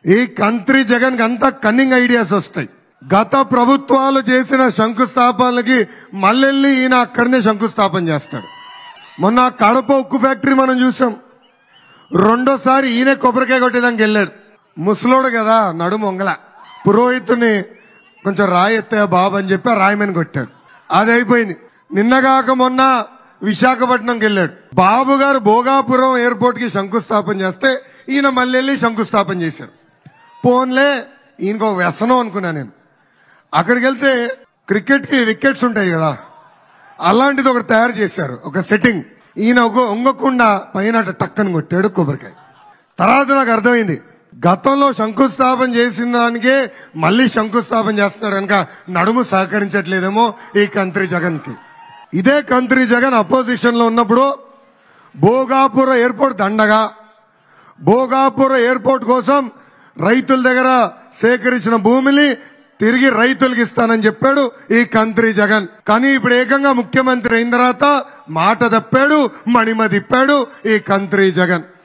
ఈ కంత్రి జగన్ అంతా cunning ideas వస్తాయి గత ప్రభుత్వాలు చేసిన శంకుస్థాపనలకి మళ్ళెళ్ళి ఈయన అక్కడనే శంకుస్థాపన చేస్తాడు మొన్న కడప ఉక్కు ఫ్యాక్టరీ మనం చూసాం రెండోసారి ఈయన కొబ్బరికాయ కొట్టేదానికి వెళ్ళాడు ముసలోడు కదా నడుము వంగల పురోహితుని కొంచెం రాయి ఎత్తాయా బాబు అని చెప్పి ఆ రాయమని కొట్టాడు అది అయిపోయింది నిన్నగాక మొన్న విశాఖపట్నంకి వెళ్ళాడు బాబు గారు భోగాపురం ఎయిర్పోర్ట్ కి శంకుస్థాపన చేస్తే ఈయన మళ్ళీ వెళ్ళి శంకుస్థాపన చేశాడు పోన్లే ఈయనకు ఒక వ్యసనం అనుకున్నా నేను అక్కడికి వెళ్తే క్రికెట్ కి వికెట్స్ ఉంటాయి కదా అలాంటిది ఒకటి తయారు చేశారు ఒక సెట్టింగ్ ఈయన ఒక- ఒంగకుండా పైన అట్ట టక్కని కొట్టాడు కొబ్బరికాయ తర్వాత నాకు అర్థమైంది గతంలో శంకుస్థాపన చేసిన దానికే మళ్ళీ శంకుస్థాపన చేస్తున్నాడు కనుక నడుము సహకరించట్లేదేమో ఈ కంత్రి జగన్ కి ఇదే కంత్రి జగన్ అపోజిషన్ లో ఉన్నప్పుడు భోగాపుర ఎయిర్పోర్ట్ దండగా భోగాపుర ఎయిర్పోర్ట్ కోసం రైతుల దగ్గర సేకరించిన భూమిని తిరిగి రైతులకు ఇస్తానని చెప్పాడు ఈ కంత్రి జగన్ కానీ ఇప్పుడు ఏకంగా ముఖ్యమంత్రి అయిన తర్వాత మాట తప్పాడు మణిమ తిప్పాడు ఈ కంత్రి జగన్